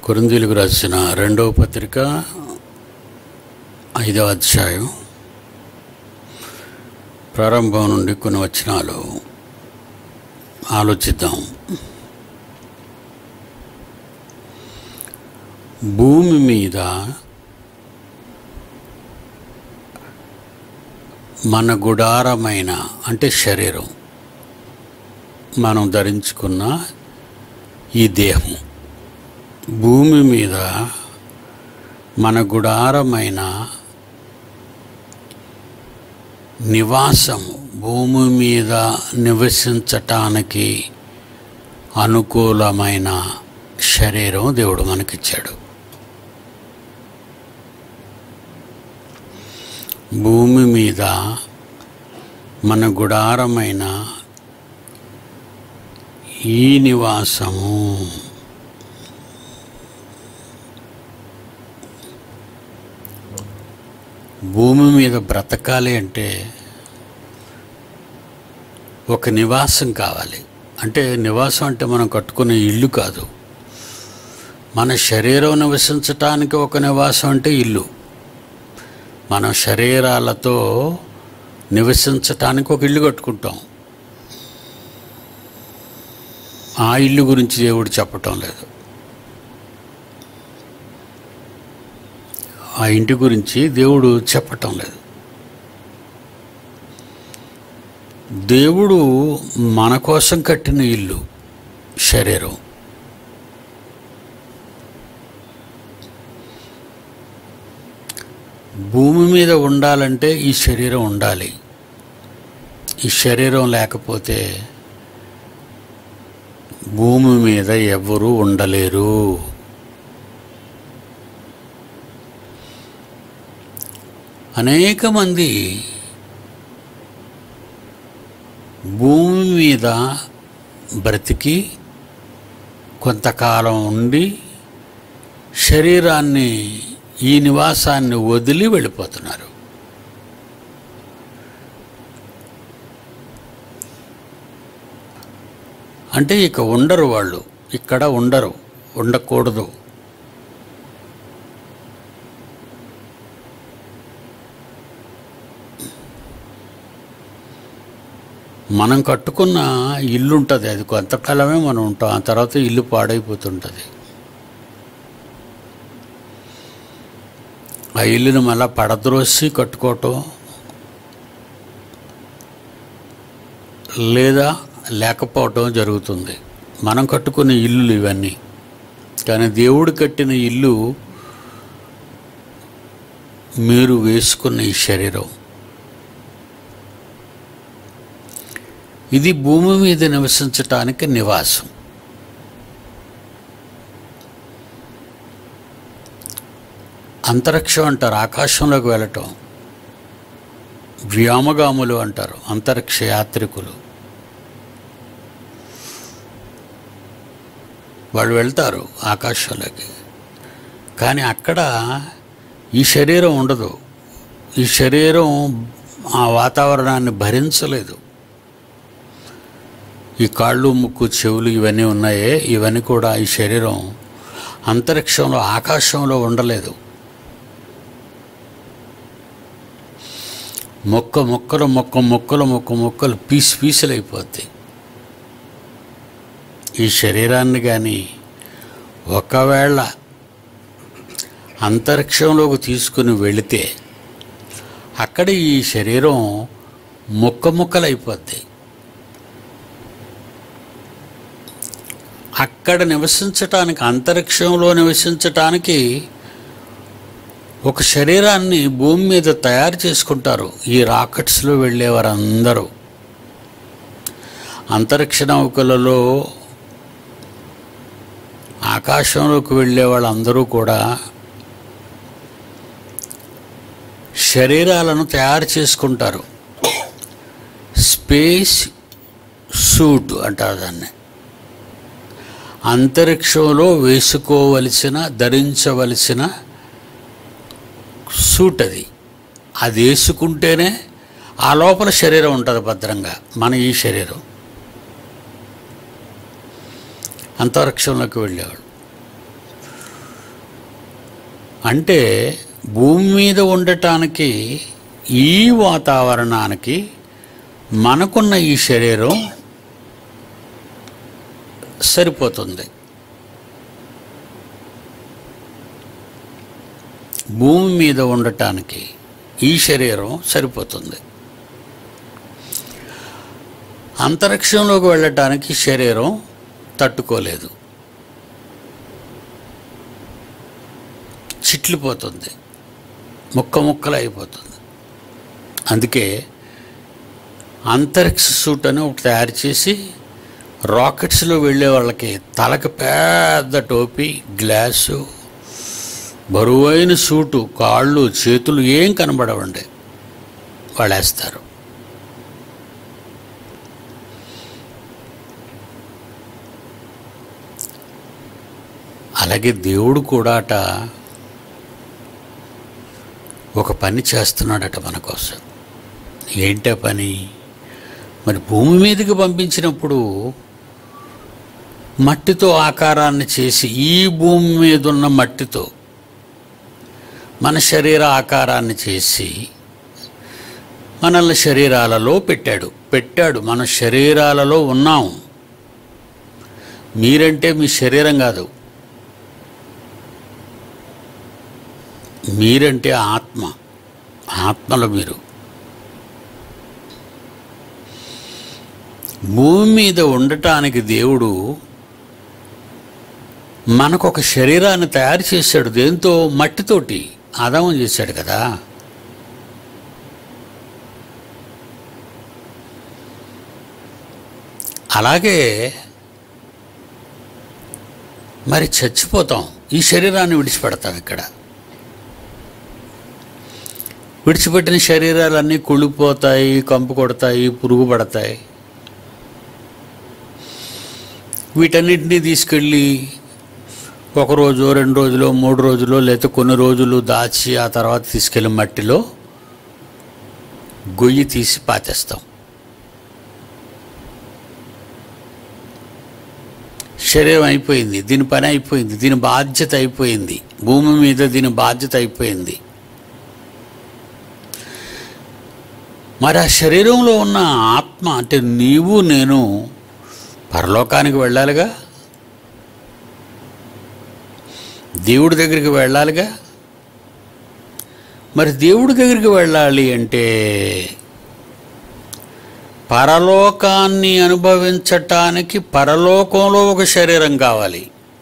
కొరిందీలకు రాసిన రెండవ పత్రిక ఐదవ అధ్యాయం ప్రారంభం నుండి కొన్ని వచనాలు ఆలోచిద్దాం భూమి మీద మన గుడారమైన అంటే శరీరం మనం ధరించుకున్న ఈ దేహం భూమి మీద మన గుడారమైన నివాసము భూమి మీద నివసించటానికి అనుకూలమైన శరీరం దేవుడు మనకిచ్చాడు భూమి మీద మన గుడారమైన ఈ నివాసము భూమి మీద బ్రతకాలి అంటే ఒక నివాసం కావాలి అంటే నివాసం అంటే మనం కట్టుకునే ఇల్లు కాదు మన శరీరం నివసించటానికి ఒక నివాసం అంటే ఇల్లు మన శరీరాలతో నివసించటానికి ఒక ఇల్లు కట్టుకుంటాం ఆ ఇల్లు గురించి దేవుడు చెప్పటం లేదు ఆ ఇంటి గురించి దేవుడు చెప్పటం లేదు దేవుడు మన కోసం కట్టిన ఇల్లు శరీరం భూమి మీద ఉండాలంటే ఈ శరీరం ఉండాలి ఈ శరీరం లేకపోతే భూమి మీద ఎవ్వరూ ఉండలేరు అనేక మంది భూమి మీద బ్రతికి కొంతకాలం ఉండి శరీరాన్ని ఈ నివాసాన్ని వదిలి వెళ్ళిపోతున్నారు అంటే ఇక ఉండరు వాళ్ళు ఇక్కడ ఉండరు ఉండకూడదు మనం కట్టుకున్న ఇల్లు ఉంటుంది అది కొంతకాలమే మనం ఉంటాం ఆ తర్వాత ఇల్లు పాడైపోతుంటుంది ఆ ఇల్లుని మళ్ళా పడద్రోసి కట్టుకోవటం లేదా లేకపోవటం జరుగుతుంది మనం కట్టుకునే ఇల్లులు ఇవన్నీ కానీ దేవుడు కట్టిన ఇల్లు మీరు వేసుకున్న ఈ శరీరం ఇది భూమి మీద నివసించటానికి నివాసం అంతరిక్షం అంటారు ఆకాశంలోకి వెళ్ళటం వ్యోమగాములు అంటారు అంతరిక్ష యాత్రికులు వాళ్ళు వెళ్తారు ఆకాశంలోకి కానీ అక్కడ ఈ శరీరం ఉండదు ఈ శరీరం ఆ వాతావరణాన్ని భరించలేదు ఈ కాళ్ళు ముక్కు చెవులు ఇవన్నీ ఉన్నాయే ఇవన్నీ కూడా ఈ శరీరం అంతరిక్షంలో ఆకాశంలో ఉండలేదు మొక్క మొక్కలు మొక్క మొక్కలు మొక్క మొక్కలు పీసు పీసులు అయిపోతాయి ఈ శరీరాన్ని కానీ ఒకవేళ అంతరిక్షంలోకి తీసుకుని వెళితే అక్కడ ఈ శరీరం ముక్క ముక్కలు అయిపోద్ది అక్కడ నివసించటానికి అంతరిక్షంలో నివసించటానికి ఒక శరీరాన్ని భూమి మీద తయారు చేసుకుంటారు ఈ రాకెట్స్లో వెళ్ళేవారందరూ అంతరిక్ష నౌకలలో ఆకాశంలోకి వెళ్ళే వాళ్ళందరూ కూడా శరీరాలను తయారు చేసుకుంటారు స్పేస్ సూట్ అంటారు దాన్ని అంతరిక్షంలో వేసుకోవలసిన ధరించవలసిన సూట్ అది అది వేసుకుంటేనే ఆ లోపల శరీరం ఉంటుంది భద్రంగా మన ఈ శరీరం అంతరిక్షంలోకి వెళ్ళేవాడు అంటే భూమి మీద ఉండటానికి ఈ వాతావరణానికి మనకున్న ఈ శరీరం సరిపోతుంది భూమి మీద ఉండటానికి ఈ శరీరం సరిపోతుంది అంతరిక్షంలోకి వెళ్ళటానికి శరీరం తట్టుకోలేదు చిట్లిపోతుంది ముక్క ముక్కలు అయిపోతుంది అందుకే అంతరిక్ష సూట్ అని ఒకటి తయారు చేసి రాకెట్స్లో వెళ్ళే వాళ్ళకి తలకు పెద్ద టోపీ గ్లాసు బరువైన సూటు కాళ్ళు చేతులు ఏం కనబడవండి వాళ్ళు వేస్తారు అలాగే దేవుడు కూడా అట ఒక పని చేస్తున్నాడట మన కోసం ఏంటా పని మరి భూమి మీదకి పంపించినప్పుడు మట్టితో ఆకారాన్ని చేసి ఈ భూమి మీద ఉన్న మట్టితో మన శరీర ఆకారాన్ని చేసి మనల్ని శరీరాలలో పెట్టాడు పెట్టాడు మన శరీరాలలో ఉన్నాం మీరంటే మీ శరీరం కాదు మీరంటే ఆత్మ ఆత్మలో మీరు భూమి మీద ఉండటానికి దేవుడు మనకు ఒక శరీరాన్ని తయారు చేశాడు దేంతో మట్టితోటి ఆదామం చేశాడు కదా అలాగే మరి చచ్చిపోతాం ఈ శరీరాన్ని విడిచిపెడతాం ఇక్కడ విడిచిపెట్టిన శరీరాలన్నీ కుళ్ళిపోతాయి కంపు కొడతాయి పురుగు పడతాయి వీటన్నిటినీ తీసుకెళ్ళి ఒక రోజు రెండు రోజులు మూడు రోజులు లేకపోతే కొన్ని రోజులు దాచి ఆ తర్వాత తీసుకెళ్ళి మట్టిలో గొయ్యి తీసి పాతేస్తాం శరీరం అయిపోయింది దీని పని అయిపోయింది దీని బాధ్యత అయిపోయింది భూమి మీద దీని బాధ్యత అయిపోయింది మరి ఆ శరీరంలో ఉన్న ఆత్మ అంటే నీవు నేను పరలోకానికి వెళ్ళాలిగా దేవుడి దగ్గరికి వెళ్ళాలిగా మరి దేవుడి దగ్గరికి వెళ్ళాలి అంటే పరలోకాన్ని అనుభవించటానికి పరలోకంలో ఒక శరీరం కావాలి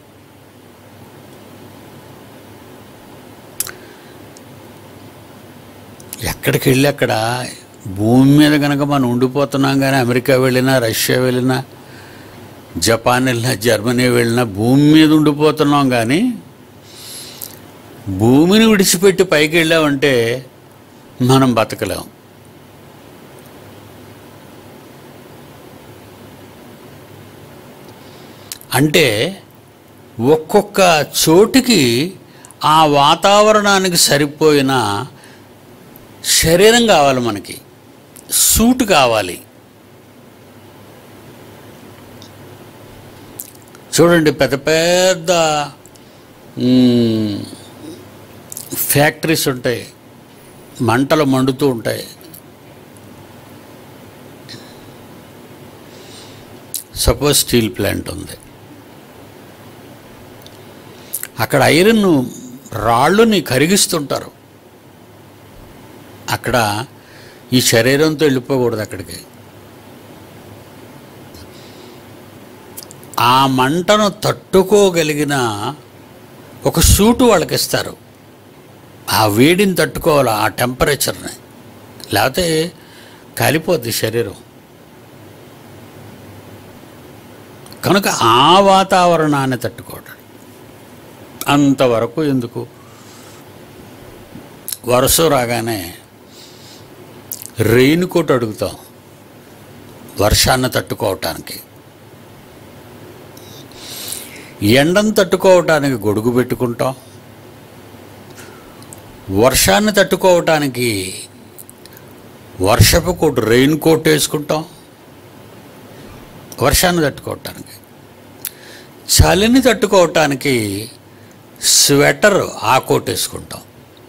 ఎక్కడికి వెళ్ళి అక్కడ భూమి మీద కనుక మనం ఉండిపోతున్నాం కానీ అమెరికా వెళ్ళినా రష్యా వెళ్ళినా జపాన్ వెళ్ళినా జర్మనీ వెళ్ళినా భూమి మీద ఉండిపోతున్నాం కానీ భూమిని విడిచిపెట్టి పైకి వెళ్ళామంటే మనం బతకలేం అంటే ఒక్కొక్క చోటికి ఆ వాతావరణానికి సరిపోయిన శరీరం కావాలి మనకి సూట్ కావాలి చూడండి పెద్ద పెద్ద మ్, ఫ్యాక్టరీస్ ఉంటాయి మంటలు మండుతూ ఉంటాయి సపోజ్ స్టీల్ ప్లాంట్ ఉంది అక్కడ ఐరన్ రాళ్ళుని కరిగిస్తుంటారు అక్కడ ఈ శరీరంతో వెళ్ళిపోకూడదు అక్కడికి ఆ మంటను తట్టుకోగలిగిన ఒక సూటు వాళ్ళకి ఇస్తారు ఆ వేడిని తట్టుకోవాలి ఆ టెంపరేచర్ని లేకపోతే కాలిపోద్ది శరీరం కనుక ఆ వాతావరణాన్ని తట్టుకోవడం అంతవరకు ఎందుకు వర్షం రాగానే రెయిన్ కోట్ అడుగుతాం వర్షాన్ని తట్టుకోవటానికి ఎండను తట్టుకోవటానికి గొడుగు పెట్టుకుంటాం వర్షాన్ని తట్టుకోవటానికి వర్షపు కోట్ రెయిన్ కోట్ వేసుకుంటాం వర్షాన్ని తట్టుకోవటానికి చలిని తట్టుకోవటానికి స్వెటర్ ఆ కోట్ వేసుకుంటాం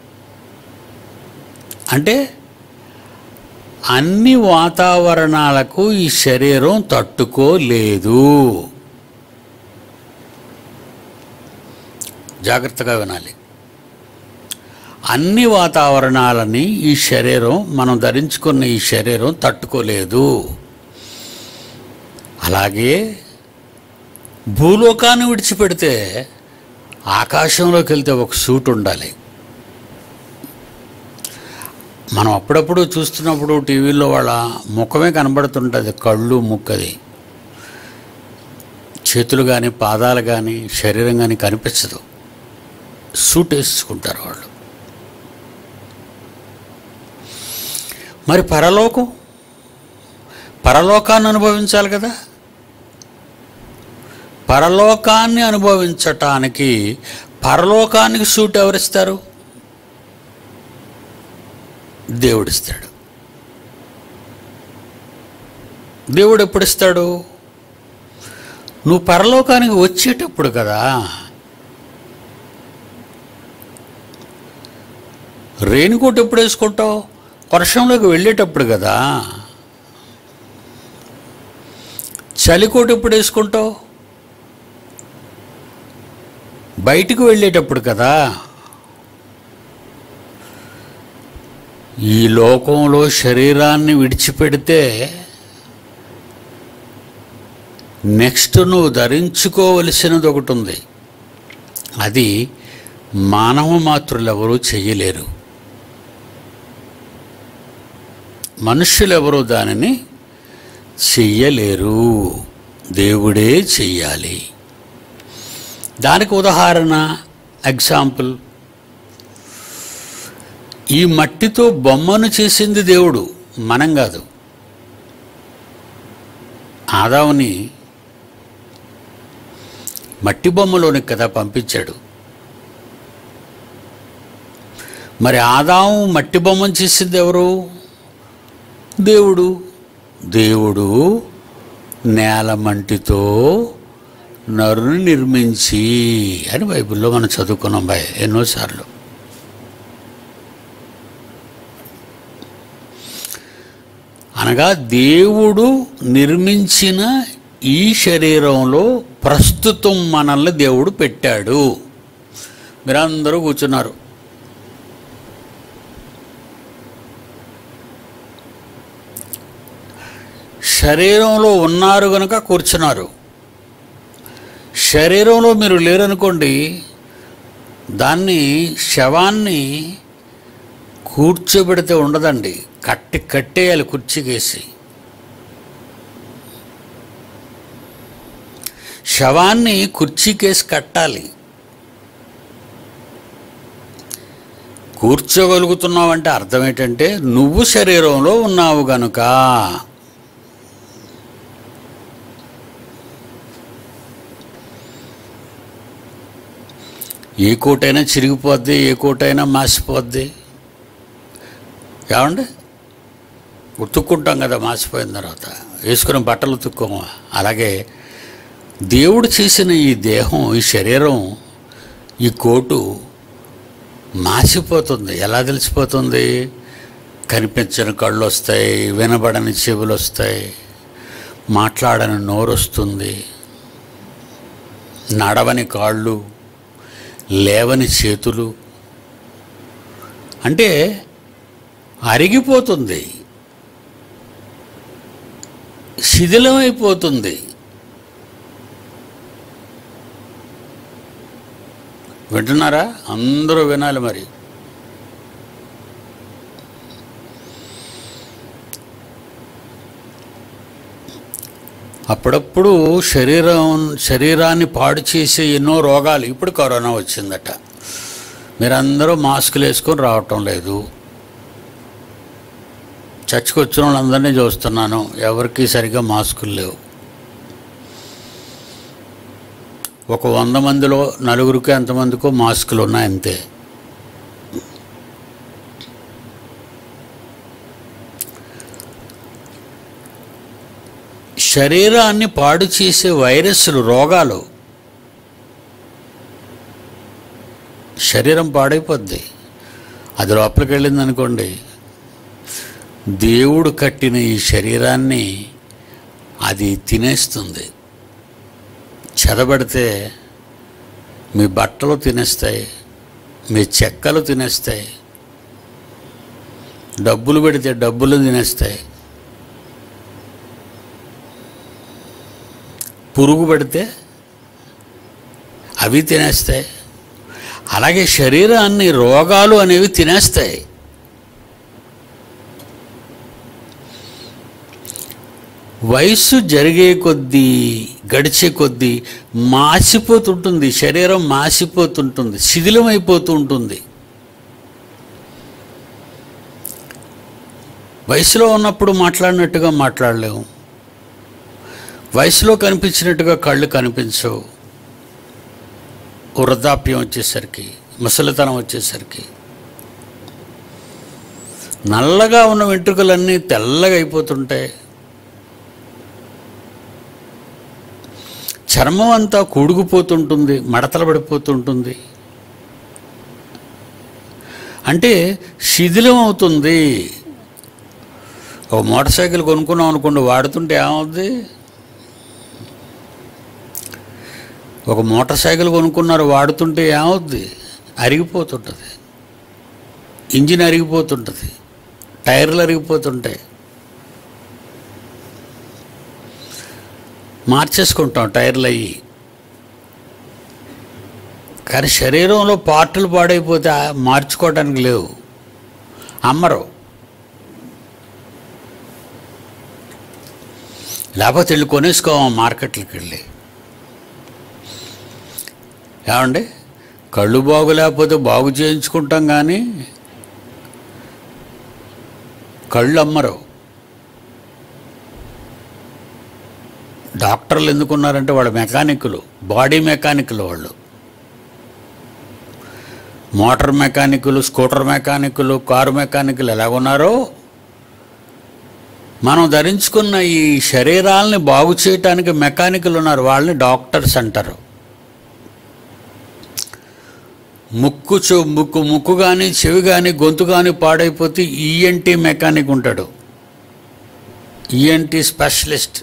అంటే అన్ని వాతావరణాలకు ఈ శరీరం తట్టుకోలేదు జాగ్రత్తగా వినాలి అన్ని వాతావరణాలని ఈ శరీరం మనం ధరించుకున్న ఈ శరీరం తట్టుకోలేదు అలాగే భూలోకాన్ని విడిచిపెడితే ఆకాశంలోకి వెళ్తే ఒక సూట్ ఉండాలి మనం అప్పుడప్పుడు చూస్తున్నప్పుడు టీవీలో వాళ్ళ ముఖమే కనబడుతుంటుంది కళ్ళు ముక్కది చేతులు కానీ పాదాలు కానీ శరీరం కానీ కనిపించదు సూట్ వేసుకుంటారు వాళ్ళు మరి పరలోకం పరలోకాన్ని అనుభవించాలి కదా పరలోకాన్ని అనుభవించటానికి పరలోకానికి సూట్ ఎవరిస్తారు దేవుడిస్తాడు దేవుడు ఎప్పుడు ఇస్తాడు నువ్వు పరలోకానికి వచ్చేటప్పుడు కదా రేణికోట్ ఎప్పుడు వేసుకుంటావు వర్షంలోకి వెళ్ళేటప్పుడు కదా చలికోట్ ఎప్పుడు వేసుకుంటావు బయటికి వెళ్ళేటప్పుడు కదా ఈ లోకంలో శరీరాన్ని విడిచిపెడితే నెక్స్ట్ నువ్వు ధరించుకోవలసినది ఒకటి ఉంది అది మానవ మాతృలు ఎవరూ చెయ్యలేరు మనుష్యులెవరూ దానిని చెయ్యలేరు దేవుడే చెయ్యాలి దానికి ఉదాహరణ ఎగ్జాంపుల్ ఈ మట్టితో బొమ్మను చేసింది దేవుడు మనం కాదు ఆదావుని మట్టి బొమ్మలోని కదా పంపించాడు మరి ఆదాము మట్టి బొమ్మను చేసింది ఎవరు దేవుడు దేవుడు నేల మంటితో నరుని నిర్మించి అని బైబిల్లో మనం చదువుకున్నాం బాయ్ ఎన్నోసార్లు అనగా దేవుడు నిర్మించిన ఈ శరీరంలో ప్రస్తుతం మనల్ని దేవుడు పెట్టాడు మీరందరూ కూర్చున్నారు శరీరంలో ఉన్నారు కనుక కూర్చున్నారు శరీరంలో మీరు లేరనుకోండి దాన్ని శవాన్ని కూర్చోబెడితే ఉండదండి కట్టి కట్టేయాలి కుర్చీకేసి శవాన్ని కుర్చీకేసి కట్టాలి కూర్చోగలుగుతున్నావంటే అర్థం ఏంటంటే నువ్వు శరీరంలో ఉన్నావు గనుక ఏ కోటైనా చిరిగిపోద్ది ఏ కోటైనా మాసిపోద్ది ఏమండి ఉతుక్కుంటాం కదా మాసిపోయిన తర్వాత వేసుకున్న బట్టలు ఉతుక్కోము అలాగే దేవుడు చేసిన ఈ దేహం ఈ శరీరం ఈ కోటు మాసిపోతుంది ఎలా తెలిసిపోతుంది కనిపించని కళ్ళు వస్తాయి వినబడని చెవులు వస్తాయి మాట్లాడని నోరు వస్తుంది నడవని కాళ్ళు లేవని చేతులు అంటే అరిగిపోతుంది శిథిలమైపోతుంది వింటున్నారా అందరూ వినాలి మరి అప్పుడప్పుడు శరీరం శరీరాన్ని పాడు చేసే ఎన్నో రోగాలు ఇప్పుడు కరోనా వచ్చిందట మీరందరూ మాస్కులు వేసుకొని రావటం లేదు చర్చికి వచ్చిన వాళ్ళందరినీ చూస్తున్నాను ఎవరికి సరిగ్గా మాస్కులు లేవు ఒక వంద మందిలో నలుగురికి ఎంతమందికో మాస్కులు ఉన్నాయి అంతే శరీరాన్ని పాడు చేసే వైరస్లు రోగాలు శరీరం పాడైపోద్ది అది లోపలికి వెళ్ళింది అనుకోండి దేవుడు కట్టిన ఈ శరీరాన్ని అది తినేస్తుంది చెదబడితే మీ బట్టలు తినేస్తాయి మీ చెక్కలు తినేస్తాయి డబ్బులు పెడితే డబ్బులు తినేస్తాయి పురుగు పెడితే అవి తినేస్తాయి అలాగే శరీరాన్ని రోగాలు అనేవి తినేస్తాయి వయస్సు జరిగే కొద్దీ గడిచే కొద్దీ మాసిపోతుంటుంది శరీరం మాసిపోతుంటుంది శిథిలమైపోతూ ఉంటుంది వయసులో ఉన్నప్పుడు మాట్లాడినట్టుగా మాట్లాడలేము వయసులో కనిపించినట్టుగా కళ్ళు కనిపించవు వృద్ధాప్యం వచ్చేసరికి ముసలితనం వచ్చేసరికి నల్లగా ఉన్న వెంట్రుకలన్నీ తెల్లగా అయిపోతుంటాయి చర్మం అంతా కూడుకుపోతుంటుంది మడతలు పడిపోతుంటుంది అంటే శిథిలం అవుతుంది ఒక మోటార్ సైకిల్ కొనుక్కున్నాం అనుకోండి వాడుతుంటే ఏమవుద్ది ఒక మోటార్ సైకిల్ కొనుక్కున్నారు వాడుతుంటే ఏమవుద్ది అరిగిపోతుంటుంది ఇంజిన్ అరిగిపోతుంటుంది టైర్లు అరిగిపోతుంటాయి మార్చేసుకుంటాం టైర్లు అయ్యి కానీ శరీరంలో పార్టులు పాడైపోతే ఆ మార్చుకోవడానికి లేవు అమ్మరు లేకపోతే వెళ్ళి కొనేసుకోవాలి మార్కెట్లకు వెళ్ళి ఏమండి కళ్ళు బాగు లేకపోతే బాగు చేయించుకుంటాం కానీ కళ్ళు అమ్మరు డాక్టర్లు ఎందుకున్నారంటే వాళ్ళు మెకానిక్లు బాడీ మెకానిక్లు వాళ్ళు మోటార్ మెకానికులు స్కూటర్ మెకానికులు కారు మెకానికులు ఎలాగున్నారో మనం ధరించుకున్న ఈ శరీరాలని బాగు చేయటానికి మెకానికులు ఉన్నారు వాళ్ళని డాక్టర్స్ అంటారు ముక్కు చు ముక్కు ముక్కు కానీ చెవి కానీ గొంతు కానీ పాడైపోతే ఈఎన్టీ మెకానిక్ ఉంటాడు ఈఎన్టీ స్పెషలిస్ట్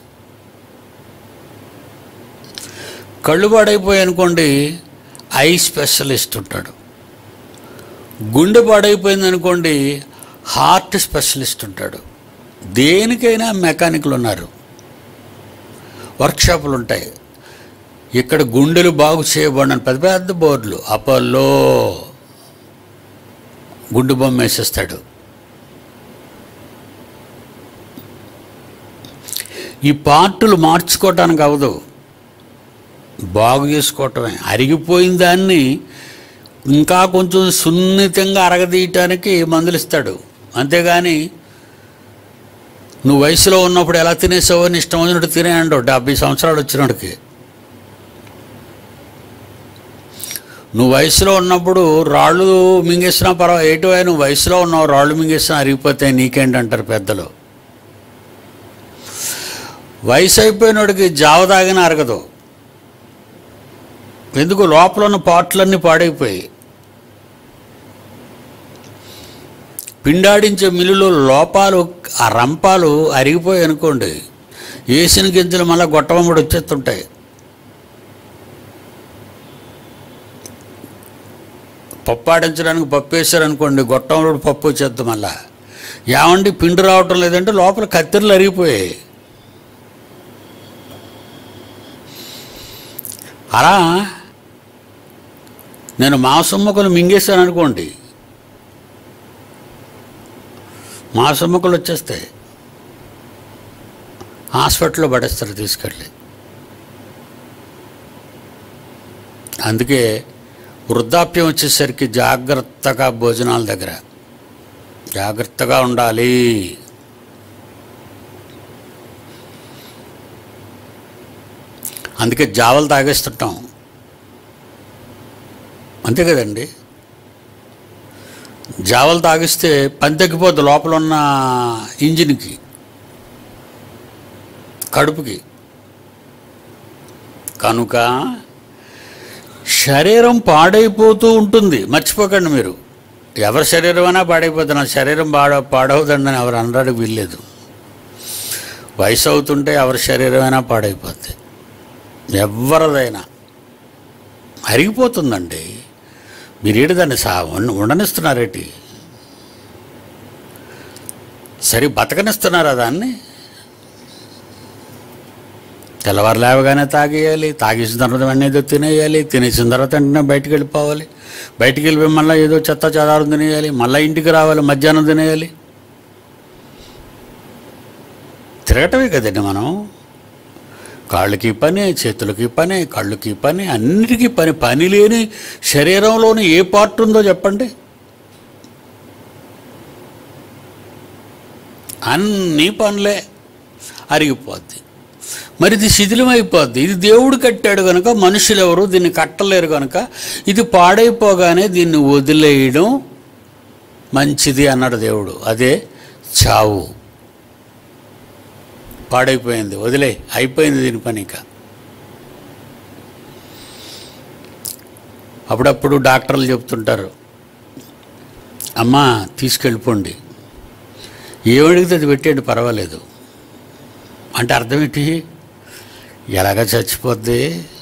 కళ్ళు పాడైపోయాయి అనుకోండి ఐ స్పెషలిస్ట్ ఉంటాడు గుండె పాడైపోయింది అనుకోండి హార్ట్ స్పెషలిస్ట్ ఉంటాడు దేనికైనా మెకానిక్లు ఉన్నారు వర్క్షాపులు ఉంటాయి ఇక్కడ గుండెలు బాగు చేయబడిన పెద్ద పెద్ద బోర్డులు అపోలో గుండు బొమ్మ వేసేస్తాడు ఈ పార్టులు మార్చుకోవటానికి అవదు బాగు చేసుకోవటమే అరిగిపోయిన దాన్ని ఇంకా కొంచెం సున్నితంగా అరగదీయటానికి మందులు ఇస్తాడు అంతేగాని నువ్వు వయసులో ఉన్నప్పుడు ఎలా తినేసావో నీ ఇష్టం వచ్చినట్టు తినేయండు డెబ్బై సంవత్సరాలు వచ్చినోడికి నువ్వు వయసులో ఉన్నప్పుడు రాళ్ళు మింగేసినా పర్వాలేదు ఏటో నువ్వు వయసులో ఉన్నావు రాళ్ళు మింగేసినా అరిగిపోతాయి నీకేంటంటారు పెద్దలు వయసు అయిపోయినోడికి జావ తాగినా అరగదు ఎందుకు లోపల ఉన్న పాటలన్నీ పాడైపోయాయి పిండాడించే మిల్లులో లోపాలు ఆ రంపాలు అరిగిపోయాయి అనుకోండి వేసిన గింజలు మళ్ళీ గొట్టమమ్మడి వచ్చేస్తుంటాయి పప్పు ఆడించడానికి పప్పు వేసారనుకోండి గొట్టంలో పప్పు వచ్చేద్దాం మళ్ళా ఏమండి పిండి రావటం లేదంటే లోపల కత్తెరలు అరిగిపోయాయి అలా నేను మాంసం ముక్కలు మింగేశాను అనుకోండి మాంసం ముక్కలు వచ్చేస్తాయి హాస్పిటల్లో పడేస్తారు తీసుకెళ్ళి అందుకే వృద్ధాప్యం వచ్చేసరికి జాగ్రత్తగా భోజనాల దగ్గర జాగ్రత్తగా ఉండాలి అందుకే జావలు తాగేస్తుంటాం అంతే కదండి జావలు తాగిస్తే పని తగ్గిపోద్ది లోపల ఉన్న ఇంజిన్కి కడుపుకి కనుక శరీరం పాడైపోతూ ఉంటుంది మర్చిపోకండి మీరు ఎవరి శరీరం అయినా పాడైపోతుంది నా శరీరం పాడ పాడవుతుందని ఎవరు అనడానికి వీల్లేదు వయసు అవుతుంటే ఎవరి శరీరం అయినా పాడైపోద్ది ఎవరిదైనా అరిగిపోతుందండి మీరేడు దాన్ని సా ఉండ- ఉండనిస్తున్నారేటి సరి బతకనిస్తున్నారా దాన్ని తెల్లవారు లేవగానే తాగేయాలి తాగేసిన తర్వాత వెంటనే ఏదో తినేయాలి తినేసిన తర్వాత వెంటనే బయటికి వెళ్ళిపోవాలి బయటికి వెళ్ళిపోయి మళ్ళీ ఏదో చెత్త చెదారం తినేయాలి మళ్ళీ ఇంటికి రావాలి మధ్యాహ్నం తినేయాలి తిరగటమే కదండి మనం కాళ్ళకి పని చేతులకి పని కళ్ళకి పని అన్నిటికీ పని పని లేని శరీరంలోని ఏ పార్ట్ ఉందో చెప్పండి అన్ని పనులే అరిగిపోద్ది మరి ఇది శిథిలమైపోద్ది ఇది దేవుడు కట్టాడు కనుక మనుషులు ఎవరు దీన్ని కట్టలేరు కనుక ఇది పాడైపోగానే దీన్ని వదిలేయడం మంచిది అన్నాడు దేవుడు అదే చావు పాడైపోయింది వదిలే అయిపోయింది దీని పని ఇక అప్పుడప్పుడు డాక్టర్లు చెప్తుంటారు అమ్మా తీసుకెళ్ళిపోండి ఏమడిగితే అది పెట్టేయండి పర్వాలేదు అంటే అర్థం ఏంటి ఎలాగ చచ్చిపోద్ది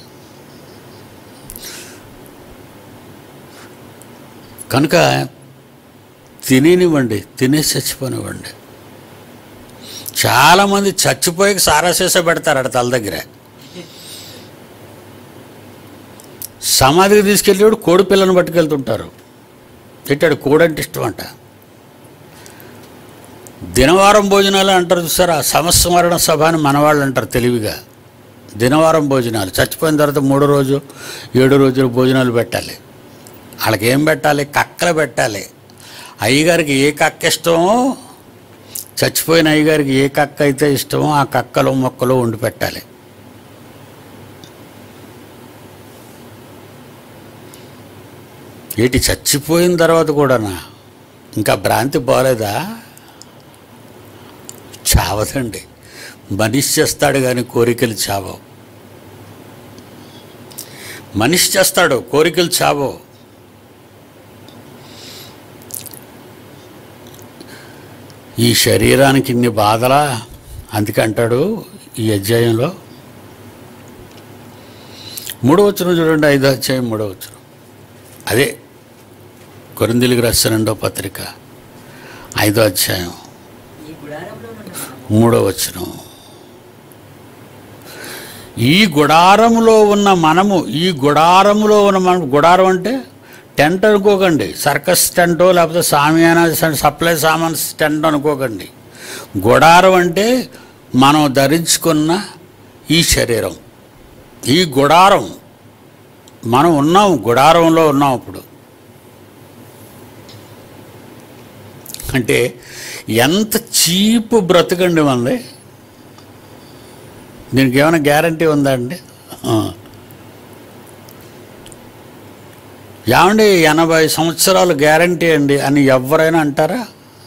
కనుక తినేనివ్వండి తినేసి చచ్చిపోనివ్వండి చాలామంది చచ్చిపోయి సారాశేష పెడతారు అక్కడ తల దగ్గర సమాధికి తీసుకెళ్ళేవాడు కోడి పిల్లని పట్టుకెళ్తుంటారు తిట్టాడు కోడంటే ఇష్టం అంట దినవారం భోజనాలు అంటారు చూసారా సంవత్సరణ సభ అని మనవాళ్ళు అంటారు తెలివిగా దినవారం భోజనాలు చచ్చిపోయిన తర్వాత మూడో రోజు ఏడో రోజులు భోజనాలు పెట్టాలి వాళ్ళకి ఏం పెట్టాలి కక్కలు పెట్టాలి అయ్యగారికి ఏ కక్క ఇష్టమో చచ్చిపోయిన అయ్యగారికి ఏ కక్క అయితే ఇష్టమో ఆ కక్కలు మొక్కలు వండి పెట్టాలి ఏటి చచ్చిపోయిన తర్వాత కూడానా ఇంకా భ్రాంతి పోలేదా చావదండి మనిషి చేస్తాడు కానీ కోరికలు చావవు మనిషి చేస్తాడు కోరికలు చావవు ఈ శరీరానికి ఇన్ని బాధలా అందుకంటాడు ఈ అధ్యాయంలో మూడో వచ్చిన చూడండి ఐదో అధ్యాయం మూడో వచ్చిన అదే కొరిందిలికి రాసిన రెండో పత్రిక ఐదో అధ్యాయం ఈ గుడారంలో నుండి మనము మూడో వచనం ఈ గుడారములో ఉన్న మనము ఈ గుడారములో ఉన్న మనం గుడారం అంటే టెంట్ అనుకోకండి సర్కస్ టెంటో లేకపోతే సామియానా సప్లై సామాన్స్ టెంట్ అనుకోకండి గుడారం అంటే మనం ధరించుకున్న ఈ శరీరం ఈ గుడారం మనం ఉన్నాం గుడారంలో ఉన్నాం ఇప్పుడు అంటే ఎంత చీప్ బ్రతకండి మనది దీనికి ఏమైనా గ్యారంటీ ఉందా అండి ఆ. ఏమండి ఎనభై సంవత్సరాలు గ్యారంటీ అండి అని ఎవరైనా అంటారా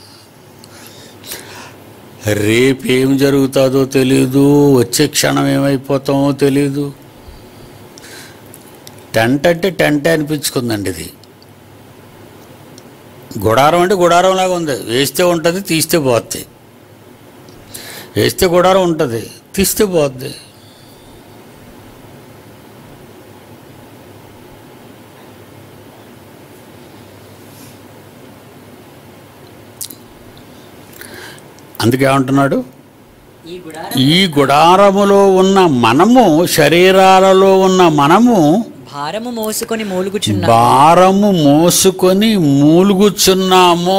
రేపు ఏం జరుగుతుందో తెలియదు వచ్చే క్షణం ఏమైపోతామో తెలియదు టెంట్ అంటే టెంట్ అనిపించుకుందండి ఇది గుడారం అంటే గుడారం లాగా ఉంది వేస్తే ఉంటుంది తీస్తే పోద్ది వేస్తే గుడారం ఉంటుంది తీస్తే పోద్ది అందుకే ఏమంటున్నాడు ఈ గుడారం ఈ గుడారములో ఉన్న మనము శరీరాలలో ఉన్న మనము భారము మోసుకొని మూలుగుచున్న భారము మోసుకొని మూలుగుచున్నాము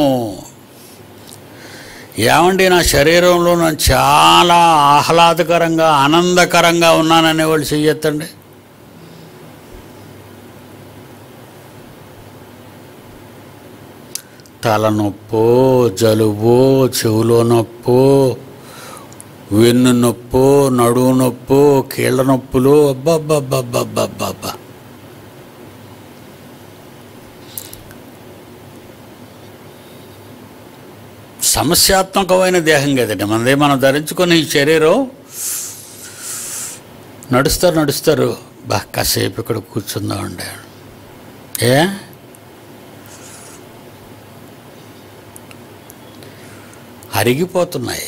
ఏమండి నా శరీరంలో నేను చాలా ఆహ్లాదకరంగా ఆనందకరంగా ఉన్నాననే వాళ్ళు చెయ్యొద్దండి తలనొప్పో జలుబో చెవులో నొప్పో వెన్ను నొప్పో నడువు నొప్పో కీళ్ళ నొప్పులు అబ్బబ్బబ్బబ్బబ్బబ్బా సమస్యాత్మకమైన దేహం కదండి మనదే మనం ధరించుకున్న ఈ శరీరం నడుస్తారు నడుస్తారు బా కాసేపు ఇక్కడ కూర్చుందామండి ఏ అరిగిపోతున్నాయి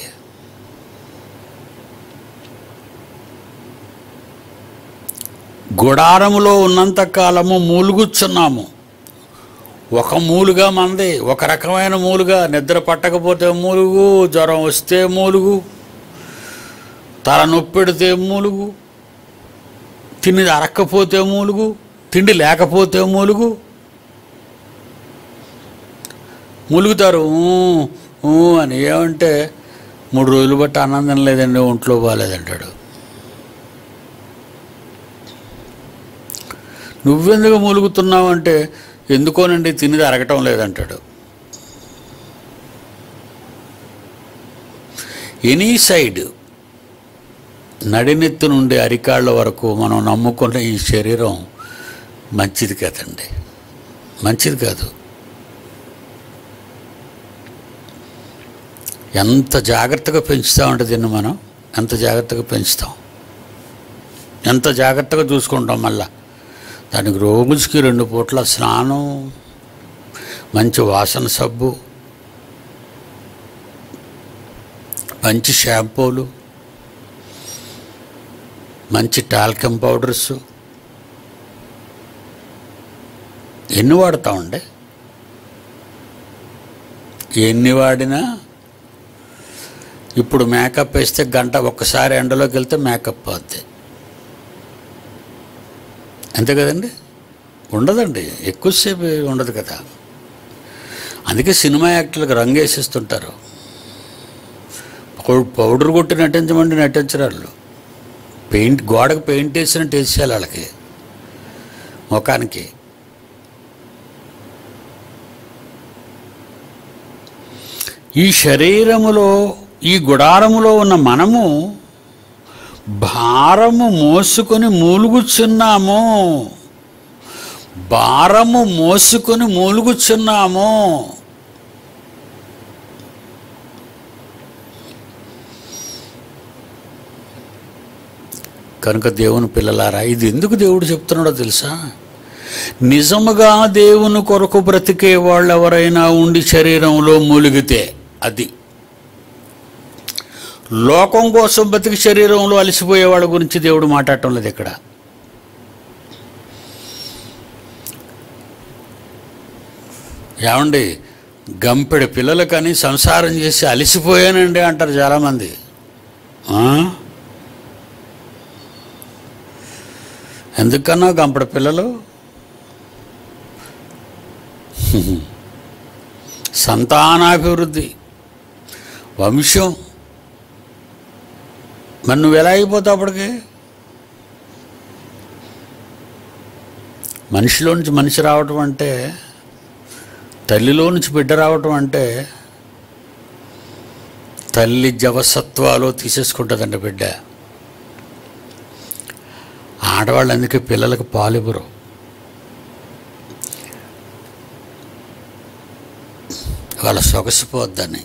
గుడారములో ఉన్నంత కాలము మూలుగుచున్నాము ఒక మూలుగా మంది ఒక రకమైన మూలుగా నిద్ర పట్టకపోతే మూలుగు జ్వరం వస్తే మూలుగు తల నొప్పెడితే మూలుగు తిండి అరక్కపోతే మూలుగు తిండి లేకపోతే మూలుగు మూలుగుతారు ఊ, ఊ అని ఏమంటే మూడు రోజులు బట్టి అన్నం తినలేదండి ఒంట్లో బాగాలేదంటాడు నువ్వెందుకు మూలుగుతున్నావు అంటే ఎందుకోనండి తినేది అరగటం లేదంటాడు ఎనీ సైడ్ నడినెత్తు నుండి అరికాళ్ళ వరకు మనం నమ్ముకున్న ఈ శరీరం మంచిది కాదండి మంచిది కాదు ఎంత జాగ్రత్తగా పెంచుతామంటే దీన్ని మనం ఎంత జాగ్రత్తగా పెంచుతాం ఎంత జాగ్రత్తగా చూసుకుంటాం మళ్ళా దానికి రోజుకి రెండు పూట్ల స్నానం మంచి వాసన సబ్బు మంచి షాంపూలు మంచి టాల్కమ్ పౌడర్స్ ఎన్ని వాడతామండి ఎన్ని వాడినా ఇప్పుడు మేకప్ వేస్తే గంట ఒక్కసారి ఎండలోకి వెళ్తే మేకప్ అవుద్ది అంతే కదండి ఉండదండి ఎక్కువసేపు ఉండదు కదా అందుకే సినిమా యాక్టర్లకు రంగు వేసేస్తుంటారు పౌ- పౌడర్ కొట్టి నటించమంటే నటించరు వాళ్ళు పెయింట్ గోడకు పెయింట్ వేసినట్టు వేసేయాలి వాళ్ళకి ముఖానికి ఈ శరీరములో ఈ గుడారములో ఉన్న మనము భారము మోసుకొని మూలుగుచున్నాము భారము మోసుకొని మూలుగుచున్నాము కనుక దేవుని పిల్లలారా ఇది ఎందుకు దేవుడు చెప్తున్నాడో తెలుసా నిజముగా దేవుని కొరకు బ్రతికే వాళ్ళు ఎవరైనా ఉండి శరీరంలో మూలిగితే అది లోకం కోసం బతికి శరీరంలో అలసిపోయే వాళ్ళ గురించి దేవుడు మాట్లాడటం లేదు ఇక్కడ ఏమండి గంపెడు పిల్లలు కానీ సంసారం చేసి అలసిపోయానండి అంటారు చాలామంది ఆ? ఎందుకన్నా గంపెడు పిల్లలు సంతానాభివృద్ధి వంశం మరి నువ్వు ఎలా అయిపోతావు అప్పటికి మనిషిలో నుంచి మనిషి రావటం అంటే తల్లిలో నుంచి బిడ్డ రావటం అంటే తల్లి జవసత్వాలు తీసేసుకుంటుందండి బిడ్డ ఆడవాళ్ళు అందుకే పిల్లలకు పాలివ్వరు వాళ్ళ సొగసిపోద్దని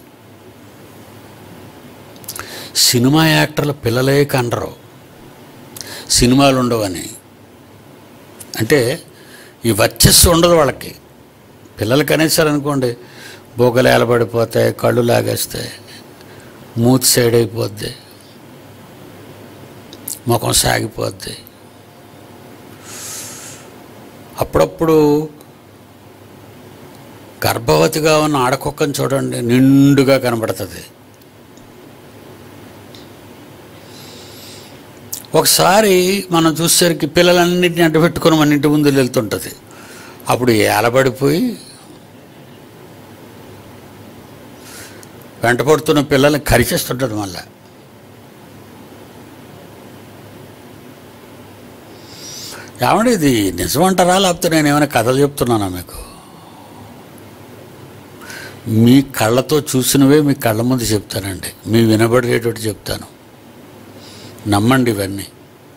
సినిమా యాక్టర్ల పిల్లలే కండరు సినిమాలు ఉండవని అంటే ఈ వర్చస్సు ఉండదు వాళ్ళకి పిల్లలకి అనేసారనుకోండి బొగ్గలు ఏలబడిపోతాయి కళ్ళు లాగేస్తాయి మూతి సైడ్ అయిపోద్ది ముఖం సాగిపోద్ది అప్పుడప్పుడు గర్భవతిగా ఉన్న ఆడకుక్కని చూడండి నిండుగా కనబడుతుంది ఒకసారి మనం చూసేసరికి పిల్లలన్నింటినీ అడ్డుపెట్టుకొని మన ఇంటి ముందు వెళ్తుంటుంది అప్పుడు ఏలబడిపోయి వెంటపడుతున్న పిల్లల్ని కరిచేస్తుంటుంది మళ్ళా ఏమండి ఇది నిజమంటారా లేకపోతే నేను ఏమైనా కథలు చెప్తున్నానా మీకు మీ కళ్ళతో చూసినవే మీ కళ్ళ ముందు చెప్తానండి మీ వినబడేటట్టు చెప్తాను నమ్మండి ఇవన్నీ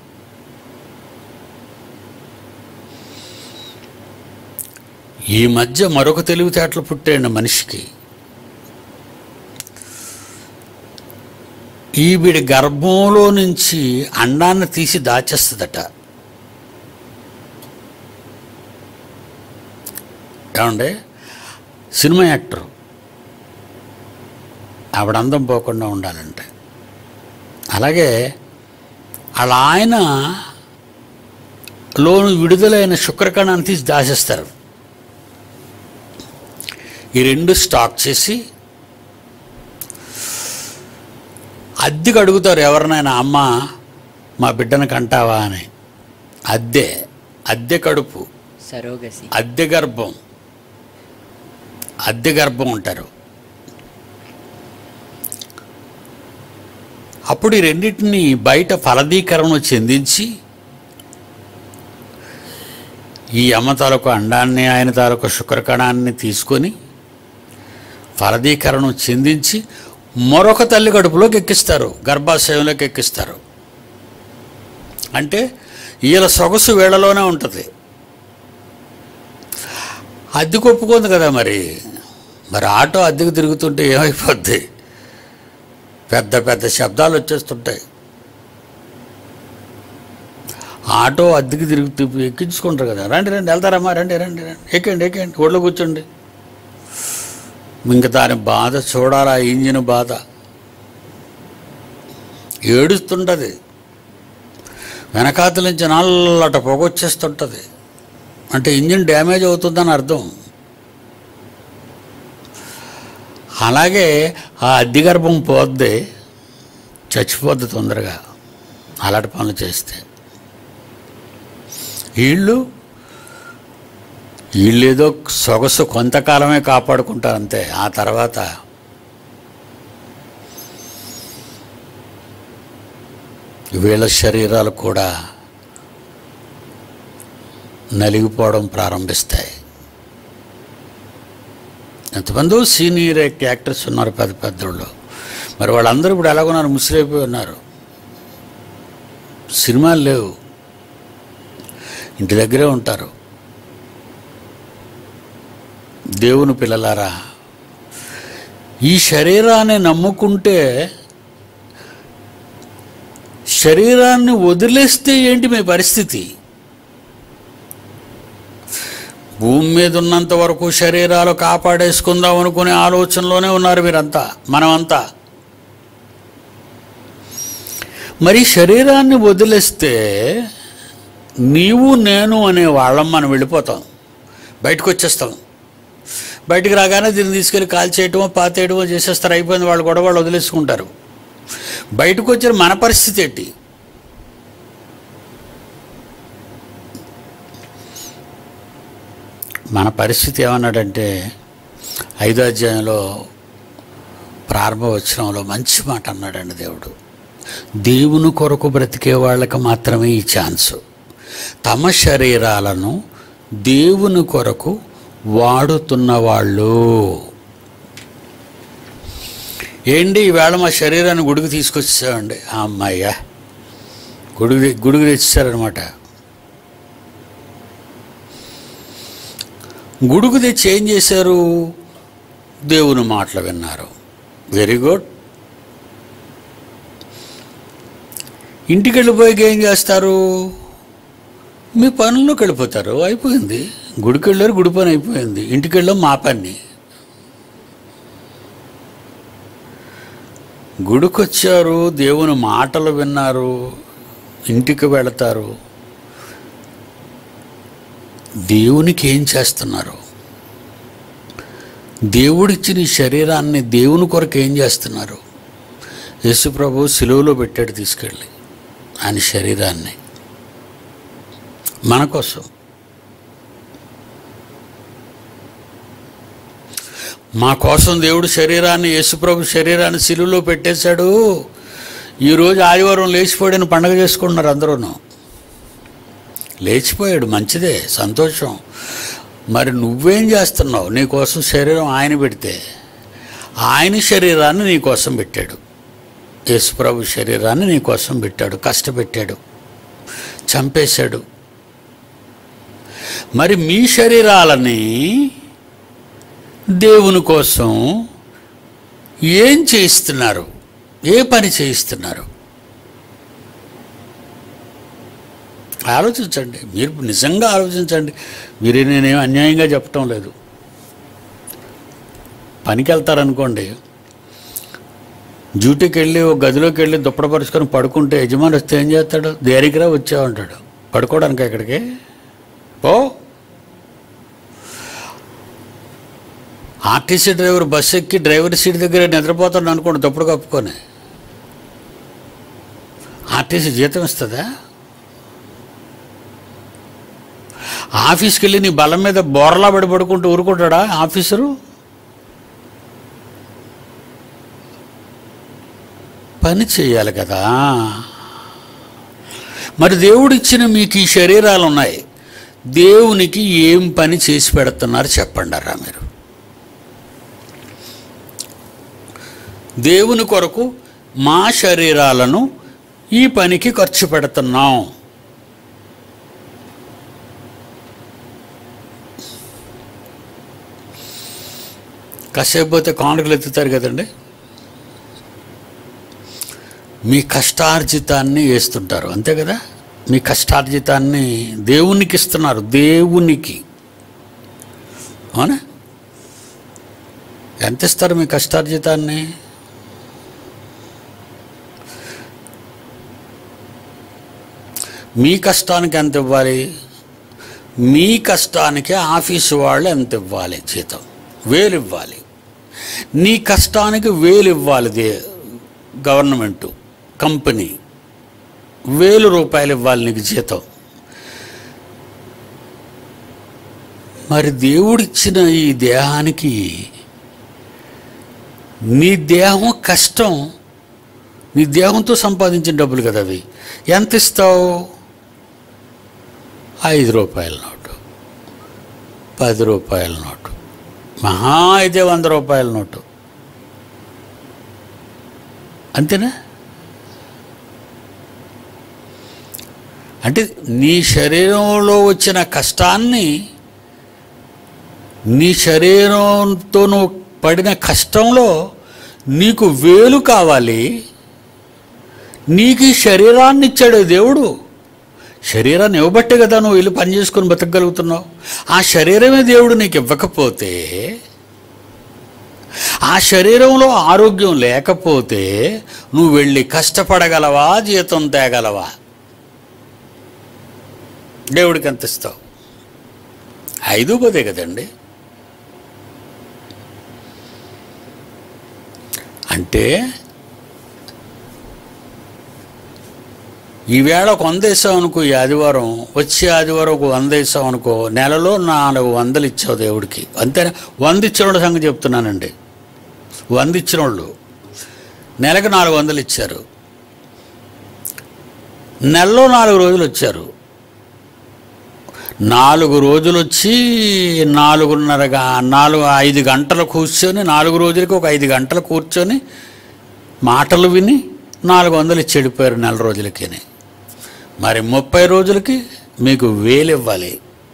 ఈ మధ్య మరొక తెలివితేటలు పుట్టాయండి మనిషికి ఈవిడి గర్భంలో నుంచి అండాన్ని తీసి దాచేస్తుందట ఏమండి సినిమా యాక్టర్ ఆవిడ అందం పోకుండా ఉండాలంటే అలాగే వాళ్ళ ఆయన లోను విడుదలైన శుక్రకణాన్ని తీసి దాచేస్తారు ఈ రెండు స్టాక్ చేసి అద్దెకు అడుగుతారు ఎవరినైనా అమ్మ మా బిడ్డను కంటావా అని అద్దె అద్దె కడుపు సరోగసి అద్దె గర్భం అద్దె గర్భం ఉంటారు అప్పుడు ఈ రెండింటిని బయట ఫలదీకరణ చెందించి ఈ అమ్మ తాలూకు అండాన్ని ఆయన తాలూకు శుక్రకణాన్ని తీసుకొని ఫలదీకరణం చెందించి మరొక తల్లి కడుపులోకి ఎక్కిస్తారు గర్భాశయంలోకి ఎక్కిస్తారు అంటే వీళ్ళ సొగసు వీళ్ళలోనే ఉంటుంది అద్దెకు ఒప్పుకుంది కదా మరి మరి ఆటో అద్దెకు తిరుగుతుంటే ఏమైపోద్ది పెద్ద పెద్ద శబ్దాలు వచ్చేస్తుంటాయి ఆటో అద్దెకి తిరుగుతూ ఎక్కించుకుంటారు కదా రండి రండి వెళ్తారమ్మా రండి రండి రండి ఎక్కండి ఎక్కండి ఒళ్ళో కూర్చోండి ఇంకా దాని బాధ చూడాలా ఇంజిన్ బాధ ఏడుస్తుంటుంది వెనకాతల నుంచి నల్లట పొగొచ్చేస్తుంటుంది అంటే ఇంజిన్ డ్యామేజ్ అవుతుందని అర్థం అలాగే ఆ అద్దె గర్భం పోద్ది చచ్చిపోద్ది తొందరగా అలాంటి పనులు చేస్తే వీళ్ళు వీళ్ళు ఏదో సొగసు కొంతకాలమే కాపాడుకుంటారు అంతే ఆ తర్వాత వీళ్ళ శరీరాలు కూడా నలిగిపోవడం ప్రారంభిస్తాయి ఎంతమందో సీనియర్ యాక్టర్స్ ఉన్నారు పెద్ద పెద్దోళ్ళు మరి వాళ్ళందరూ ఇప్పుడు ఎలాగున్నారు ముసిరైపోయి ఉన్నారు సినిమాలు లేవు ఇంటి దగ్గరే ఉంటారు దేవుని పిల్లలారా ఈ శరీరాన్ని నమ్ముకుంటే శరీరాన్ని వదిలేస్తే ఏంటి మీ పరిస్థితి భూమి మీద ఉన్నంత వరకు శరీరాలు కాపాడేసుకుందాం అనుకునే ఆలోచనలోనే ఉన్నారు మీరంతా మనమంతా మరి శరీరాన్ని వదిలేస్తే నీవు నేను అనే వాళ్ళం మనం వెళ్ళిపోతాం బయటకు వచ్చేస్తాం బయటికి రాగానే దీన్ని తీసుకెళ్ళి కాల్ చేయటమో పాతేయడమో చేసేస్తారు అయిపోయింది వాళ్ళు కూడా వాళ్ళు వదిలేసుకుంటారు బయటకు వచ్చిన మన పరిస్థితి ఏంటి మన పరిస్థితి ఏమన్నాడంటే ఐదో అధ్యాయంలో ప్రారంభ వచనంలో మంచి మాట అన్నాడండి దేవుడు దేవుని కొరకు బ్రతికే వాళ్ళకి మాత్రమే ఈ ఛాన్స్ తమ శరీరాలను దేవుని కొరకు వాడుతున్న వాళ్ళు ఏంటి ఈవేళ మా శరీరాన్ని గుడికి తీసుకొచ్చేసామండి ఆ అమ్మాయ్యా గుడికి గుడికి తెచ్చేసారనమాట గుడుకు తెచ్చి ఏం చేశారు దేవుని మాటలు విన్నారు వెరీ గుడ్ ఇంటికి వెళ్ళిపోయాక ఏం చేస్తారు మీ పనుల్లోకి వెళ్ళిపోతారు అయిపోయింది గుడికి వెళ్ళారు గుడి పని అయిపోయింది ఇంటికి వెళ్ళాం మా పని గుడికొచ్చారు దేవుని మాటలు విన్నారు ఇంటికి వెళతారు దేవునికి ఏం చేస్తున్నారు దేవుడిచ్చిన ఈ శరీరాన్ని దేవుని కొరకు ఏం చేస్తున్నారు యేసుప్రభు సిలువలో పెట్టాడు తీసుకెళ్ళి ఆయన శరీరాన్ని మన కోసం మా కోసం దేవుడు శరీరాన్ని యేసుప్రభు శరీరాన్ని సిలువలో పెట్టేశాడు ఈరోజు ఆదివారం లేచిపోయాడని పండగ చేసుకుంటున్నారు అందరూను లేచిపోయాడు మంచిదే సంతోషం మరి నువ్వేం చేస్తున్నావు నీకోసం శరీరం ఆయన పెడితే ఆయన శరీరాన్ని నీ కోసం పెట్టాడు యేసుప్రభు శరీరాన్ని నీ కోసం పెట్టాడు కష్టపెట్టాడు చంపేశాడు మరి మీ శరీరాలని దేవుని కోసం ఏం చేయిస్తున్నారు ఏ పని చేయిస్తున్నారు ఆలోచించండి మీరు నిజంగా ఆలోచించండి మీరు నేనేం అన్యాయంగా చెప్పటం లేదు పనికి వెళ్తారనుకోండి డ్యూటీకి వెళ్ళి ఒక గదిలోకి వెళ్ళి దుప్పడ పరుచుకొని పడుకుంటే యజమాని వస్తే ఏం చేస్తాడు దేనికిరా వచ్చావంటాడు పడుకోవడానికి ఎక్కడికి ఓ ఆర్టీసీ డ్రైవర్ బస్ ఎక్కి డ్రైవర్ సీట్ దగ్గర నిద్రపోతాడు అనుకోండి దుప్పడు కప్పుకొని ఆర్టీసీ జీతం ఇస్తుందా ఆఫీస్కి వెళ్ళి నీ బలం మీద బోర్లా పడి పడుకుంటూ ఊరుకుంటాడా ఆఫీసరు పని చేయాలి కదా మరి దేవుడిచ్చిన మీకు ఈ శరీరాలు ఉన్నాయి దేవునికి ఏం పని చేసి పెడుతున్నారు చెప్పండారా మీరు దేవుని కొరకు మా శరీరాలను ఈ పనికి ఖర్చు పెడుతున్నాం కాసేపు పోతే కానుకలు ఎత్తుతారు కదండి మీ కష్టార్జితాన్ని వేస్తుంటారు అంతే కదా మీ కష్టార్జితాన్ని దేవునికి ఇస్తున్నారు దేవునికి అవునా ఎంత ఇస్తారు మీ కష్టార్జితాన్ని మీ కష్టానికి ఎంత ఇవ్వాలి మీ కష్టానికి ఆఫీసు వాళ్ళు ఎంత ఇవ్వాలి జీతం వేలు ఇవ్వాలి నీ కష్టానికి వేలు ఇవ్వాలి దే గవర్నమెంటు కంపెనీ వేలు రూపాయలు ఇవ్వాలి నీకు జీతం మరి దేవుడిచ్చిన ఈ దేహానికి నీ దేహం కష్టం నీ దేహంతో సంపాదించిన డబ్బులు కదా అవి ఎంత ఇస్తావు ఐదు రూపాయల నోటు పది రూపాయల నోటు మహా అయితే వంద రూపాయల నోటు అంతేనా అంటే నీ శరీరంలో వచ్చిన కష్టాన్ని నీ శరీరంతో నువ్వు పడిన కష్టంలో నీకు వేలు కావాలి నీకు ఈ శరీరాన్ని ఇచ్చాడు దేవుడు శరీరాన్ని ఇవ్వబట్టే కదా నువ్వు వెళ్ళి పని చేసుకొని బతకగలుగుతున్నావు ఆ శరీరమే దేవుడు నీకు ఇవ్వకపోతే ఆ శరీరంలో ఆరోగ్యం లేకపోతే నువ్వు వెళ్ళి కష్టపడగలవా జీతం తేగలవా దేవుడికి ఎంత ఇస్తావు ఐదు పదే కదండి అంటే ఈవేళ ఒక వంద వేసావు అనుకో ఈ ఆదివారం వచ్చే ఆదివారం ఒక వంద వేసావు అనుకో నెలలో నాలుగు వందలు ఇచ్చావు దేవుడికి అంతేనా వంద ఇచ్చిన వాళ్ళ సంగతి చెప్తున్నానండి వంద ఇచ్చిన వాళ్ళు నెలకు నాలుగు వందలు ఇచ్చారు నెలలో నాలుగు రోజులు వచ్చారు నాలుగు రోజులు వచ్చి నాలుగున్నర గా- నాలుగు ఐదు గంటలు కూర్చొని నాలుగు రోజులకి ఒక ఐదు గంటలు కూర్చొని మాటలు విని నాలుగు వందలు ఇచ్చి వెళ్ళిపోయారు నెల రోజులకి మరి ముప్పై రోజులకి మీకు వేలు ఇవ్వాలి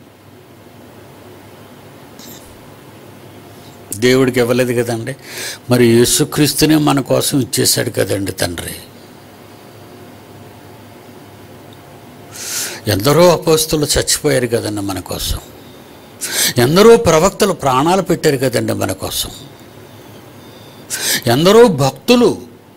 దేవుడికి ఇవ్వలేదు కదండి మరి యేసుక్రీస్తునే మన కోసం ఇచ్చేశాడు కదండి తండ్రి ఎందరో అపోస్తులు చచ్చిపోయారు కదండి మన కోసం ఎందరో ప్రవక్తలు ప్రాణాలు పెట్టారు కదండి మన కోసం ఎందరో భక్తులు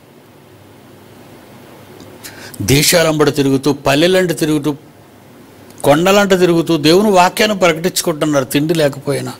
దేశాలంబడి తిరుగుతూ పల్లెలంట తిరుగుతూ కొండలంట తిరుగుతూ దేవుని వాక్యాన్ని ప్రకటించుకుంటున్నారు తిండి లేకపోయినా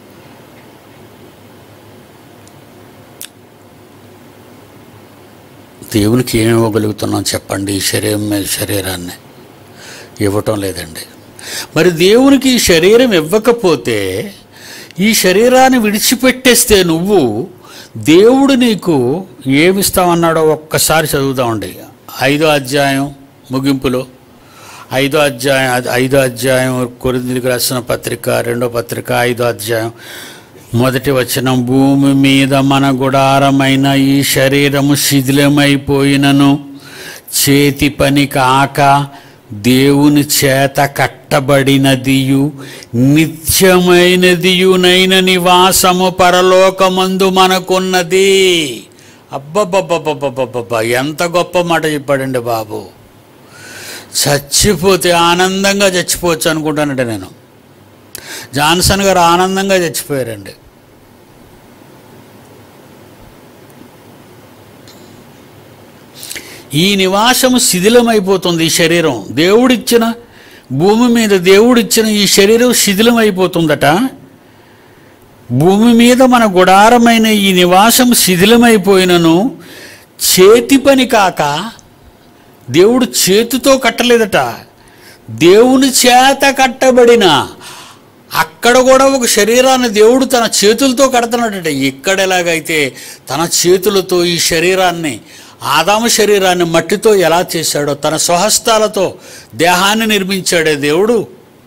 దేవునికి ఏమి ఇవ్వగలుగుతున్నాం చెప్పండి ఈ శరీరం మీద శరీరాన్ని ఇవ్వటం లేదండి మరి దేవునికి ఈ శరీరం ఇవ్వకపోతే ఈ శరీరాన్ని విడిచిపెట్టేస్తే నువ్వు దేవుడు నీకు ఏమిస్తామన్నాడో ఒక్కసారి చదువుతామండి ఐదో అధ్యాయం ముగింపులో ఐదో అధ్యాయం ఐదో అధ్యాయం కొరిందులకు రాసిన పత్రిక రెండో పత్రిక ఐదో అధ్యాయం మొదటి వచనం భూమి మీద మన గుడారమైన ఈ శరీరము శిథిలమైపోయినను చేతి పని కాక దేవుని చేత కట్టబడినదియు నిత్యమైనదియునైన నివాసము పరలోకమందు మనకున్నది అబ్బబ్బబ్బబ్బబ్బబ్బబ్బా ఎంత గొప్ప మాట చెప్పాడండి బాబు చచ్చిపోతే ఆనందంగా చచ్చిపోవచ్చు అనుకుంటానండి నేను జాన్సన్ గారు ఆనందంగా చచ్చిపోయారండి ఈ నివాసము శిథిలమైపోతుంది ఈ శరీరం దేవుడిచ్చిన భూమి మీద దేవుడిచ్చిన ఈ శరీరం శిథిలమైపోతుందట భూమి మీద మన గుడారమైన ఈ నివాసం శిథిలమైపోయినను చేతి పని కాక దేవుడు చేతితో కట్టలేదట దేవుని చేత కట్టబడిన అక్కడ కూడా ఒక శరీరాన్ని దేవుడు తన చేతులతో కడుతున్నాడట ఇక్కడ ఎలాగైతే తన చేతులతో ఈ శరీరాన్ని ఆదాము శరీరాన్ని మట్టితో ఎలా చేశాడో తన స్వహస్తాలతో దేహాన్ని నిర్మించాడే దేవుడు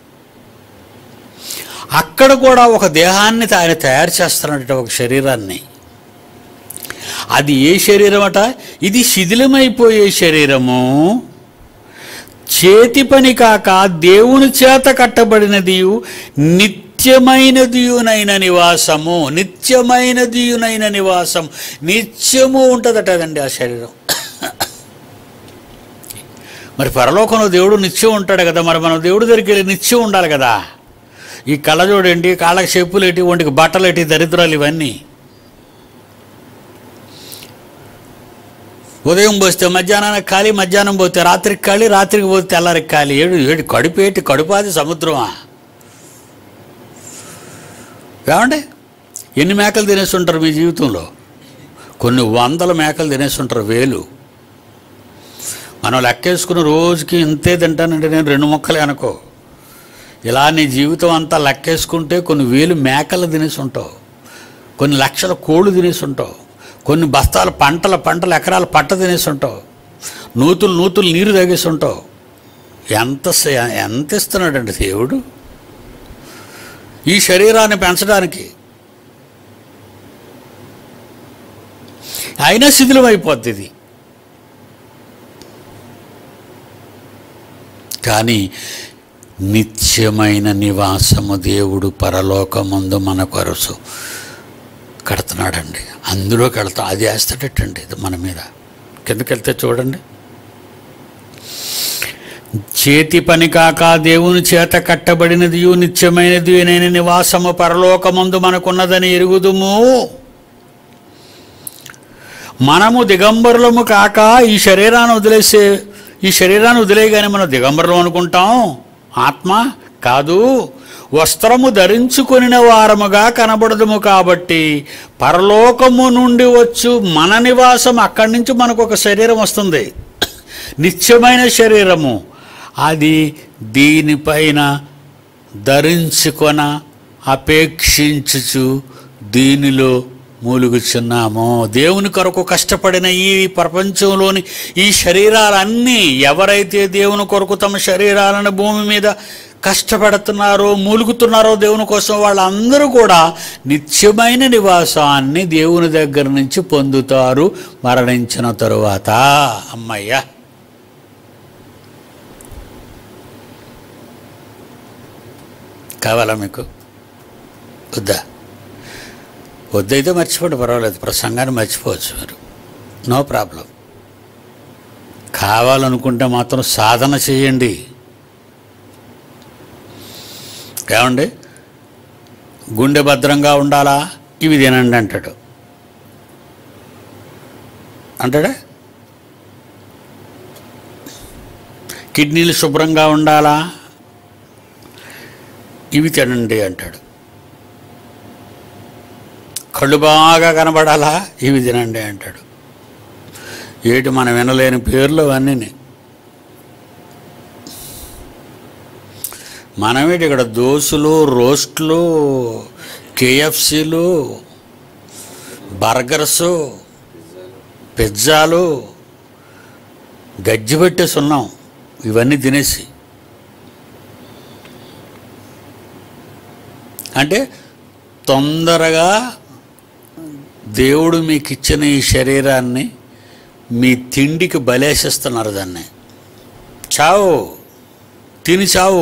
అక్కడ కూడా ఒక దేహాన్ని ఆయన తయారు చేస్తున్నాడట ఒక శరీరాన్ని అది ఏ శరీరం అట ఇది శిథిలమైపోయే శరీరము చేతి పని కాక దేవుని చేత కట్టబడినదియు నిత్యమైనదియునైన నివాసము నిత్యమైనదియునైన నివాసం నిత్యము ఉంటుందట అదండి ఆ శరీరం మరి పరలోకంలో దేవుడు నిత్యం ఉంటాడు కదా మరి మనం దేవుడి దగ్గరికి వెళ్ళి నిత్యం ఉండాలి కదా ఈ కళ్ళజోడేంటి కాళ్ళకి చెప్పులేటి ఒంటికి బట్టలేటి దరిద్రాలు ఇవన్నీ ఉదయం పోస్తే మధ్యాహ్నానికి ఖాళీ మధ్యాహ్నం పోతే రాత్రికి ఖాళీ రాత్రికి పోతే తెల్లారికి ఖాళీ ఏడు ఏడు కడుపేటి కడుపాది సముద్రమా ఏమండి ఎన్ని మేకలు తినేస్తుంటారు మీ జీవితంలో కొన్ని వందల మేకలు తినేస్తుంటారు వేలు మనం లెక్కేసుకుని రోజుకి ఇంతే తింటానంటే నేను రెండు మొక్కలే అనుకో ఇలా నీ జీవితం అంతా లెక్కేసుకుంటే కొన్ని వేలు మేకలు తినేసి ఉంటావు కొన్ని లక్షల కోళ్ళు తినేసి ఉంటావు కొన్ని బస్తాల పంటల పంటల ఎకరాల పట్ట తినేసి ఉంటావు నూతులు నూతులు నీరు తాగేసి ఉంటావు ఎంత స- ఎంత ఇస్తున్నాడండి దేవుడు ఈ శరీరాన్ని పెంచడానికి అయినా శిథిలం అయిపోద్ది ఇది కానీ నిత్యమైన నివాసము దేవుడు పరలోకముందు మన కొరసు కడుతున్నాడండి అందులోకి వెళ్తాం అది వేస్తాడటండి ఇది మన మీద కిందకి వెళ్తే చూడండి చేతి పని కాక దేవుని చేత కట్టబడినది నిత్యమైనది అయిన నివాసము పరలోకమందు మనకున్నదని ఎరుగుదుము మనము దిగంబరులము కాక ఈ శరీరాన్ని వదిలేసే ఈ శరీరాన్ని వదిలేయగానే మనం దిగంబరులం అనుకుంటాం ఆత్మ కాదు వస్త్రము ధరించుకొనిన వారముగా కనబడదుము కాబట్టి పరలోకము నుండి వచ్చు మన నివాసం అక్కడి నుంచి మనకు ఒక శరీరం వస్తుంది నిత్యమైన శరీరము అది దీనిపైన ధరించుకొన అపేక్షించుచు దీనిలో మూలుగుచున్నాము దేవుని కొరకు కష్టపడిన ఈ ప్రపంచంలోని ఈ శరీరాలన్నీ ఎవరైతే దేవుని కొరకు తమ శరీరాలను భూమి మీద కష్టపడుతున్నారో మూలుగుతున్నారో దేవుని కోసం వాళ్ళందరూ కూడా నిత్యమైన నివాసాన్ని దేవుని దగ్గర నుంచి పొందుతారు మరణించిన తరువాత అమ్మయ్య కావాలా మీకు వద్దా వద్దైతే మర్చిపోండి పర్వాలేదు ప్రసంగాన్ని మర్చిపోవచ్చు మీరు నో ప్రాబ్లం కావాలనుకుంటే మాత్రం సాధన చేయండి ఏమండి గుండె భద్రంగా ఉండాలా ఇవి తినండి అంటాడు అంటాడా కిడ్నీలు శుభ్రంగా ఉండాలా ఇవి తినండి అంటాడు కళ్ళు బాగా కనబడాలా ఇవి తినండి అంటాడు ఏటి మనం వినలేని పేర్లు అవన్నీ మనమేటి ఇక్కడ దోసులు రోస్ట్లు కేఎఫ్సీలు బర్గర్సు పిజ్జాలు గజ్జి పెట్టేసి ఉన్నాం ఇవన్నీ తినేసి అంటే తొందరగా దేవుడు మీకు ఇచ్చిన ఈ శరీరాన్ని మీ తిండికి బలేసేస్తున్నారు దాన్ని చావు తిని చావు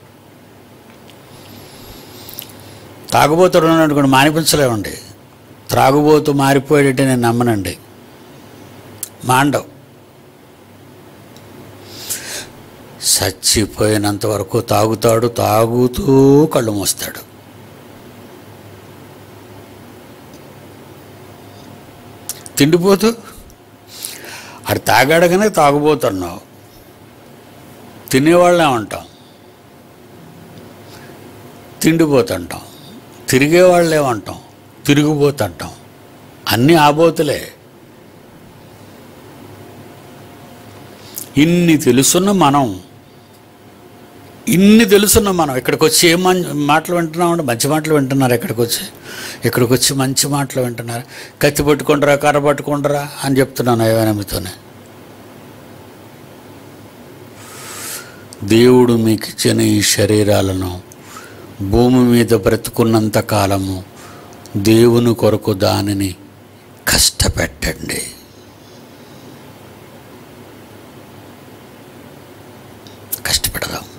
తాగుబోతుడు ఉన్నాడు అనుకోండి మానిపించలేమండి త్రాగుబోతు మారిపోయేటట్టు నేను నమ్మనండి మాండవ్ చచ్చిపోయినంత వరకు తాగుతాడు తాగుతూ కళ్ళు మూస్తాడు తిండిపోతూ అది తాగాడగానే తాగుబోతున్నావు తినేవాళ్ళే ఉంటాం తిండిపోతుంటాం తిరిగేవాళ్ళే ఉంటాం తిరిగిపోతుంటాం అన్నీ ఆబోతులే ఇన్ని తెలుసున్న మనం ఇన్ని తెలుసున్న మనం ఇక్కడికి వచ్చి ఏం మం- మాటలు వింటున్నామంటే మంచి మాటలు వింటున్నారు ఇక్కడికి వచ్చి ఇక్కడికి వచ్చి మంచి మాటలు వింటున్నారు కత్తి పట్టుకుంటారా కర్ర పట్టుకుంటారా అని చెప్తున్నాను ఏమైనా మీతోనే దేవుడు మీకు ఇచ్చిన ఈ శరీరాలను భూమి మీద బ్రతుకున్నంత కాలము దేవుని కొరకు దానిని కష్టపెట్టండి కష్టపెడదాం